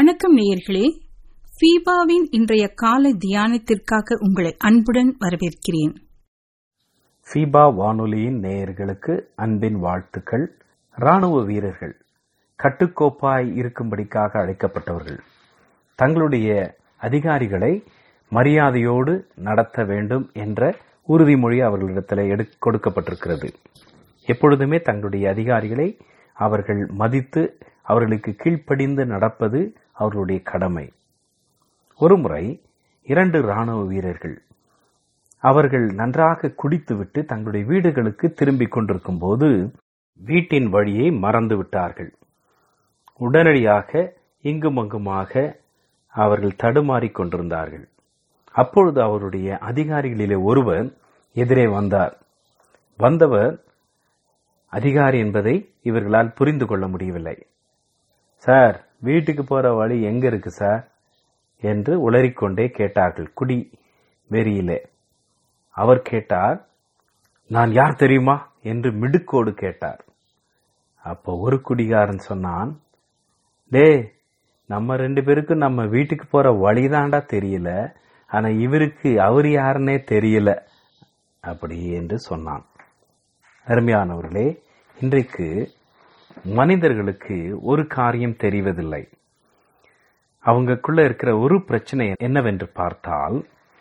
வணக்கம் நேயர்களே ஃபீபாவின் இன்றைய கால தியானத்திற்காக உங்களை அன்புடன் வரவேற்கிறேன் ஃபீபா வானொலியின் நேயர்களுக்கு அன்பின் வாழ்த்துக்கள் ராணுவ வீரர்கள் கட்டுக்கோப்பாய் இருக்கும்படிக்காக அழைக்கப்பட்டவர்கள் தங்களுடைய அதிகாரிகளை மரியாதையோடு நடத்த வேண்டும் என்ற உறுதிமொழி அவர்களிடத்தில் எடு கொடுக்கப்பட்டிருக்கிறது எப்பொழுதுமே தங்களுடைய அதிகாரிகளை அவர்கள் மதித்து அவர்களுக்கு கீழ்ப்படிந்து நடப்பது அவர்களுடைய கடமை ஒருமுறை இரண்டு ராணுவ வீரர்கள் அவர்கள் நன்றாக குடித்துவிட்டு தங்களுடைய வீடுகளுக்கு திரும்பிக் கொண்டிருக்கும் போது வீட்டின் வழியை மறந்து விட்டார்கள் உடனடியாக இங்கும் அங்குமாக அவர்கள் தடுமாறிக் கொண்டிருந்தார்கள் அப்பொழுது அவருடைய அதிகாரிகளிலே ஒருவர் எதிரே வந்தார் வந்தவர் அதிகாரி என்பதை இவர்களால் புரிந்து கொள்ள முடியவில்லை சார் வீட்டுக்கு போற வழி எங்க இருக்கு சார் என்று உளறிக்கொண்டே கேட்டார்கள் குடி வெறியிலே அவர் கேட்டார் நான் யார் தெரியுமா என்று மிடுக்கோடு கேட்டார் அப்போ ஒரு குடிகாரன் சொன்னான் டே நம்ம ரெண்டு பேருக்கும் நம்ம வீட்டுக்கு போற வழிதாண்டா தெரியல ஆனா இவருக்கு அவர் யாருன்னே தெரியல அப்படி என்று சொன்னான் அருமையானவர்களே இன்றைக்கு மனிதர்களுக்கு ஒரு காரியம் தெரிவதில்லை அவங்களுக்குள்ள இருக்கிற ஒரு பிரச்சனை என்னவென்று பார்த்தால்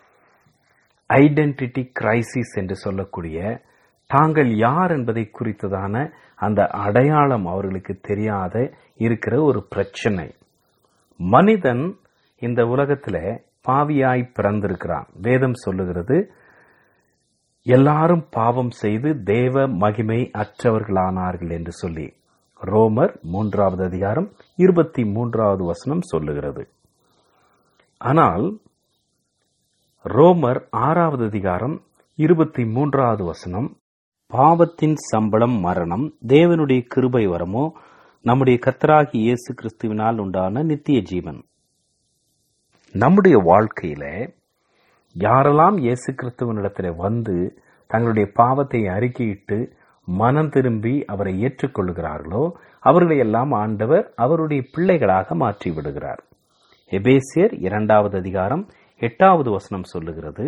ஐடென்டிட்டி கிரைசிஸ் என்று சொல்லக்கூடிய தாங்கள் யார் என்பதை குறித்ததான அந்த அடையாளம் அவர்களுக்கு தெரியாத இருக்கிற ஒரு பிரச்சனை மனிதன் இந்த உலகத்துல பாவியாய் பிறந்திருக்கிறான் வேதம் சொல்லுகிறது எல்லாரும் பாவம் செய்து தேவ மகிமை அற்றவர்களானார்கள் என்று சொல்லி ரோமர் மூன்றாவது அதிகாரம் இருபத்தி மூன்றாவது வசனம் சொல்லுகிறது ஆனால் ரோமர் ஆறாவது அதிகாரம் இருபத்தி மூன்றாவது வசனம் பாவத்தின் சம்பளம் மரணம் தேவனுடைய கிருபை வரமோ நம்முடைய கத்தராகி இயேசு கிறிஸ்துவினால் உண்டான நித்திய ஜீவன் நம்முடைய வாழ்க்கையில யாரெல்லாம் இயேசு கிறிஸ்துவனிடத்தில் வந்து தங்களுடைய பாவத்தை அறிக்கையிட்டு மனம் திரும்பி அவரை ஏற்றுக்கொள்கிறார்களோ அவர்களை எல்லாம் ஆண்டவர் அவருடைய பிள்ளைகளாக மாற்றி விடுகிறார் எபேசியர் இரண்டாவது அதிகாரம் எட்டாவது வசனம் சொல்லுகிறது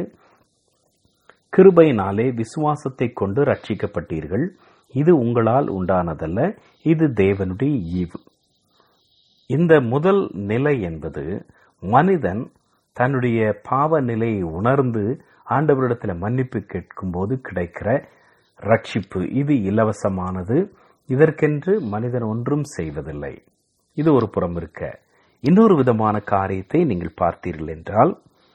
கிருபையினாலே விசுவாசத்தை கொண்டு ரட்சிக்கப்பட்டீர்கள் இது உங்களால் உண்டானதல்ல இது தேவனுடைய ஈவு இந்த முதல் நிலை என்பது மனிதன் தன்னுடைய பாவ நிலையை உணர்ந்து ஆண்டவரிடத்தில் மன்னிப்பு கேட்கும்போது கிடைக்கிற ரட்சிப்பு இது இலவசமானது இதற்கென்று மனிதன் ஒன்றும் செய்வதில்லை இது ஒரு புறம் இருக்க இன்னொரு விதமான காரியத்தை நீங்கள் பார்த்தீர்கள் என்றால்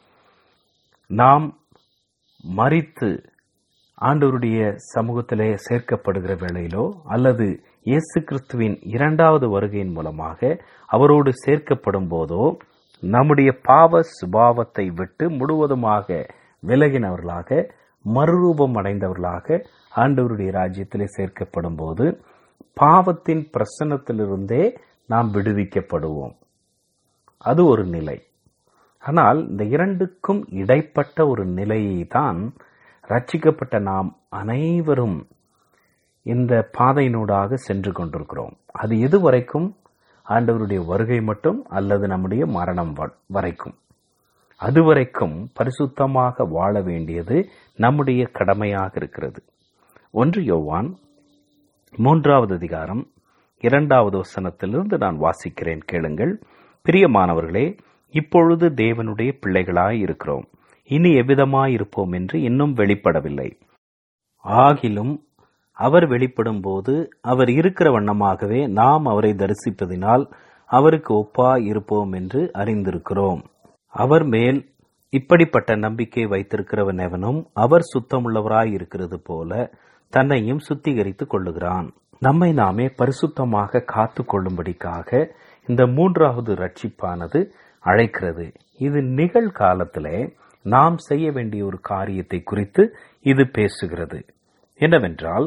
நாம் மறித்து ஆண்டவருடைய சமூகத்திலே சேர்க்கப்படுகிற வேளையிலோ அல்லது இயேசு கிறிஸ்துவின் இரண்டாவது வருகையின் மூலமாக அவரோடு சேர்க்கப்படும் போதோ நம்முடைய பாவ சுபாவத்தை விட்டு முழுவதுமாக விலகினவர்களாக மறுரூபம் அடைந்தவர்களாக ஆண்டவருடைய ராஜ்யத்திலே சேர்க்கப்படும் போது பாவத்தின் பிரசன்னத்திலிருந்தே நாம் விடுவிக்கப்படுவோம் அது ஒரு நிலை ஆனால் இந்த இரண்டுக்கும் இடைப்பட்ட ஒரு நிலையை தான் ரட்சிக்கப்பட்ட நாம் அனைவரும் இந்த பாதையினூடாக சென்று கொண்டிருக்கிறோம் அது எது வரைக்கும் ஆண்டவருடைய வருகை மட்டும் அல்லது நம்முடைய மரணம் வரைக்கும் அதுவரைக்கும் பரிசுத்தமாக வாழ வேண்டியது நம்முடைய கடமையாக இருக்கிறது ஒன்று யோவான் மூன்றாவது அதிகாரம் இரண்டாவது வசனத்திலிருந்து நான் வாசிக்கிறேன் கேளுங்கள் பிரியமானவர்களே இப்பொழுது தேவனுடைய பிள்ளைகளாய் இருக்கிறோம் இனி எவ்விதமாய் இருப்போம் என்று இன்னும் வெளிப்படவில்லை ஆகிலும் அவர் வெளிப்படும் போது அவர் இருக்கிற வண்ணமாகவே நாம் அவரை தரிசிப்பதினால் அவருக்கு ஒப்பா இருப்போம் என்று அறிந்திருக்கிறோம் அவர் மேல் இப்படிப்பட்ட நம்பிக்கை வைத்திருக்கிறவன் எவனும் அவர் சுத்தமுள்ளவராய் இருக்கிறது போல தன்னையும் சுத்திகரித்துக் கொள்ளுகிறான் நம்மை நாமே பரிசுத்தமாக காத்து கொள்ளும்படிக்காக இந்த மூன்றாவது ரட்சிப்பானது அழைக்கிறது இது நிகழ்காலத்திலே நாம் செய்ய வேண்டிய ஒரு காரியத்தை குறித்து இது பேசுகிறது என்னவென்றால்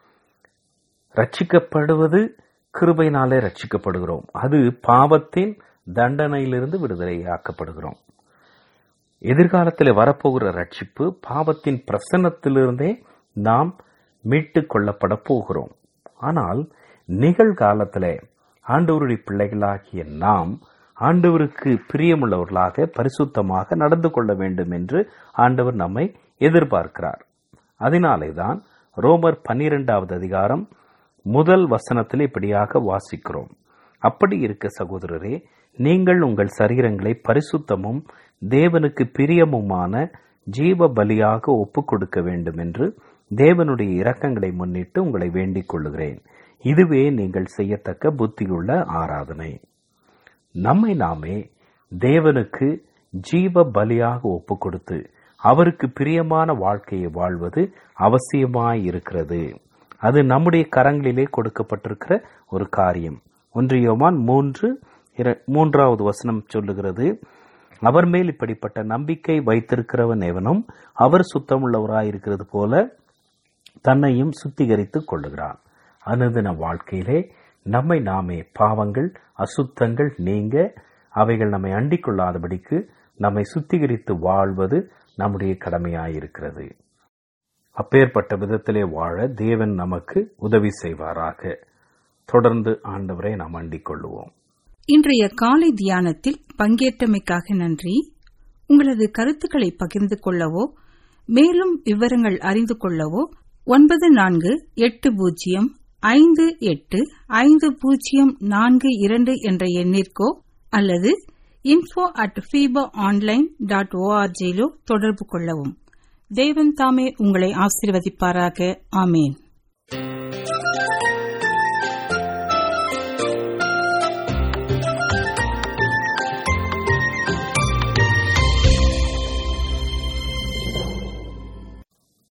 ரட்சிக்கப்படுவது கிருபையினாலே ரட்சிக்கப்படுகிறோம் அது பாவத்தின் தண்டனையிலிருந்து விடுதலையாக்கப்படுகிறோம் எதிர்காலத்தில் வரப்போகிற ரட்சிப்பு பாவத்தின் பிரசன்னத்திலிருந்தே நாம் மீட்டு கொள்ளப்பட போகிறோம் ஆனால் நிகழ்காலத்திலே ஆண்டவருடைய பிள்ளைகளாகிய நாம் ஆண்டவருக்கு பிரியமுள்ளவர்களாக பரிசுத்தமாக நடந்து கொள்ள வேண்டும் என்று ஆண்டவர் நம்மை எதிர்பார்க்கிறார் அதனாலேதான் ரோமர் பன்னிரெண்டாவது அதிகாரம் முதல் வசனத்தில் இப்படியாக வாசிக்கிறோம் அப்படி இருக்க சகோதரரே நீங்கள் உங்கள் சரீரங்களை பரிசுத்தமும் தேவனுக்கு பிரியமுமான ஜீவ பலியாக ஒப்புக் கொடுக்க வேண்டும் என்று தேவனுடைய இரக்கங்களை முன்னிட்டு உங்களை வேண்டிக் கொள்ளுகிறேன் இதுவே நீங்கள் செய்யத்தக்க புத்தியுள்ள ஆராதனை நம்மை நாமே தேவனுக்கு ஜீவ பலியாக ஒப்புக் கொடுத்து அவருக்கு பிரியமான வாழ்க்கையை வாழ்வது அவசியமாய் இருக்கிறது அது நம்முடைய கரங்களிலே கொடுக்கப்பட்டிருக்கிற ஒரு காரியம் ஒன்றியோமான் மூன்று இர- மூன்றாவது வசனம் சொல்லுகிறது அவர் மேல் இப்படிப்பட்ட நம்பிக்கை வைத்திருக்கிறவன் எவனும் அவர் சுத்தமுள்ளவராயிருக்கிறது போல தன்னையும் சுத்திகரித்துக் கொள்ளுகிறான் அனுதின வாழ்க்கையிலே நம்மை நாமே பாவங்கள் அசுத்தங்கள் நீங்க அவைகள் நம்மை அண்டிக் கொள்ளாதபடிக்கு நம்மை சுத்திகரித்து வாழ்வது நம்முடைய கடமையாயிருக்கிறது அப்பேற்பட்ட விதத்திலே வாழ தேவன் நமக்கு உதவி செய்வாராக தொடர்ந்து ஆண்டவரை நாம் அண்டிக் கொள்ளுவோம் இன்றைய காலை தியானத்தில் பங்கேற்றமைக்காக நன்றி உங்களது கருத்துக்களை பகிர்ந்து கொள்ளவோ மேலும் விவரங்கள் அறிந்து கொள்ளவோ ஒன்பது நான்கு எட்டு பூஜ்ஜியம் ஐந்து எட்டு ஐந்து பூஜ்ஜியம் நான்கு இரண்டு என்ற எண்ணிற்கோ அல்லது info at FIFA online dot ஓஆர்ஜியிலோ தொடர்பு கொள்ளவும் தேவன் தாமே உங்களை ஆசீர்வதிப்பாராக ஆமேன்